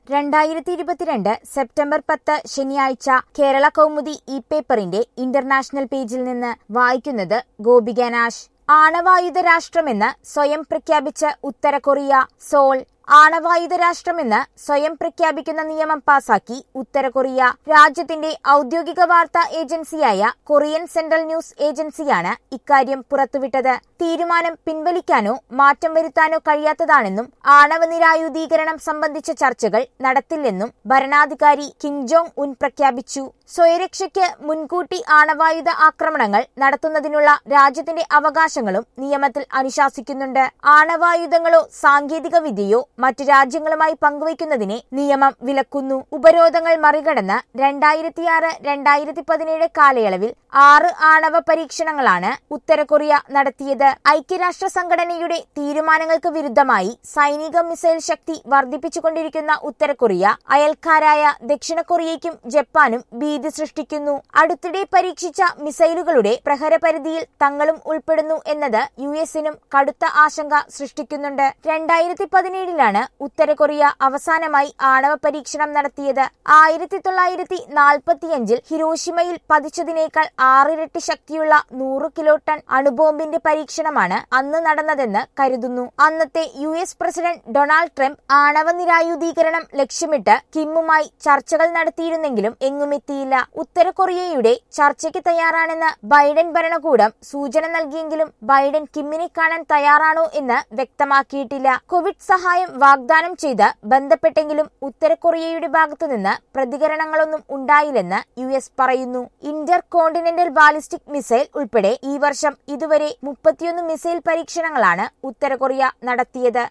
രണ്ടായിരത്തി ഇരുപത്തിരണ്ട് സെപ്റ്റംബർ പത്ത് ശനിയാഴ്ച കേരള കൗമുദി ഇ പേപ്പറിന്റെ ഇന്റർനാഷണൽ പേജിൽ നിന്ന് വായിക്കുന്നത് ഗോപിക നാശ് ആണവായുധ രാഷ്ട്രമെന്ന് സ്വയം പ്രഖ്യാപിച്ച് ഉത്തര കൊറിയ സോൾ ആണവായുധ രാഷ്ട്രമെന്ന് സ്വയം പ്രഖ്യാപിക്കുന്ന നിയമം പാസാക്കി ഉത്തര കൊറിയ രാജ്യത്തിന്റെ ഔദ്യോഗിക വാർത്താ ഏജൻസിയായ കൊറിയൻ സെൻട്രൽ ന്യൂസ് ഏജൻസിയാണ് ഇക്കാര്യം പുറത്തുവിട്ടത് തീരുമാനം പിൻവലിക്കാനോ മാറ്റം വരുത്താനോ കഴിയാത്തതാണെന്നും ആണവ നിരായുധീകരണം സംബന്ധിച്ച ചർച്ചകൾ നടത്തില്ലെന്നും ഭരണാധികാരി കിം ജോങ് ഉൻ പ്രഖ്യാപിച്ചു സ്വയരക്ഷയ്ക്ക് മുൻകൂട്ടി ആണവായുധ ആക്രമണങ്ങൾ നടത്തുന്നതിനുള്ള രാജ്യത്തിന്റെ അവകാശങ്ങളും നിയമത്തിൽ അനുശാസിക്കുന്നുണ്ട് ആണവായുധങ്ങളോ സാങ്കേതിക വിദ്യയോ മറ്റു രാജ്യങ്ങളുമായി പങ്കുവയ്ക്കുന്നതിനെ നിയമം വിലക്കുന്നു ഉപരോധങ്ങൾ മറികടന്ന് രണ്ടായിരത്തിയാറ് രണ്ടായിരത്തി പതിനേഴ് കാലയളവിൽ ആറ് ആണവ പരീക്ഷണങ്ങളാണ് ഉത്തര കൊറിയ നടത്തിയത് ഐക്യരാഷ്ട്ര സംഘടനയുടെ തീരുമാനങ്ങൾക്ക് വിരുദ്ധമായി സൈനിക മിസൈൽ ശക്തി വർദ്ധിപ്പിച്ചുകൊണ്ടിരിക്കുന്ന ഉത്തര കൊറിയ അയൽക്കാരായ ദക്ഷിണ കൊറിയയ്ക്കും ജപ്പാനും ഭീതി സൃഷ്ടിക്കുന്നു അടുത്തിടെ പരീക്ഷിച്ച മിസൈലുകളുടെ പ്രഹരപരിധിയിൽ തങ്ങളും ഉൾപ്പെടുന്നു എന്നത് യു എസിനും കടുത്ത ആശങ്ക സൃഷ്ടിക്കുന്നുണ്ട് രണ്ടായിരത്തി പതിനേഴിലാണ് ഉത്തര കൊറിയ അവസാനമായി ആണവ പരീക്ഷണം നടത്തിയത് ആയിരത്തി തൊള്ളായിരത്തി നാൽപ്പത്തിയഞ്ചിൽ ഹിരോഷിമയിൽ പതിച്ചതിനേക്കാൾ ആറിരട്ടി ശക്തിയുള്ള നൂറ് കിലോ ടൺ അണുബോംബിന്റെ പരീക്ഷണമാണ് അന്ന് നടന്നതെന്ന് കരുതുന്നു അന്നത്തെ U S president Donald Trump ആണവ നിരായുധീകരണം ലക്ഷ്യമിട്ട് കിമ്മുമായി ചർച്ചകൾ നടത്തിയിരുന്നെങ്കിലും എങ്ങുമെത്തിയില്ല ഉത്തര കൊറിയയുടെ ചർച്ചയ്ക്ക് തയ്യാറാണെന്ന് ബൈഡൻ ഭരണകൂടം സൂചന നൽകിയെങ്കിലും ബൈഡൻ കിമ്മിനെ കാണാൻ തയ്യാറാണോ എന്ന് വ്യക്തമാക്കിയിട്ടില്ല കോവിഡ് സഹായം വാഗ്ദാനം ചെയ്ത് ബന്ധപ്പെട്ടെങ്കിലും ഉത്തര കൊറിയയുടെ ഭാഗത്തുനിന്ന് പ്രതികരണങ്ങളൊന്നും ഉണ്ടായില്ലെന്ന് യു എസ് പറയുന്നു ഇന്റർ കോണ്ടിനെന്റൽ ബാലിസ്റ്റിക് മിസൈൽ ഉൾപ്പെടെ ഈ വർഷം ഇതുവരെ മുപ്പത്തിയൊന്ന് മിസൈൽ പരീക്ഷണങ്ങളാണ് ഉത്തര കൊറിയ നടത്തിയത്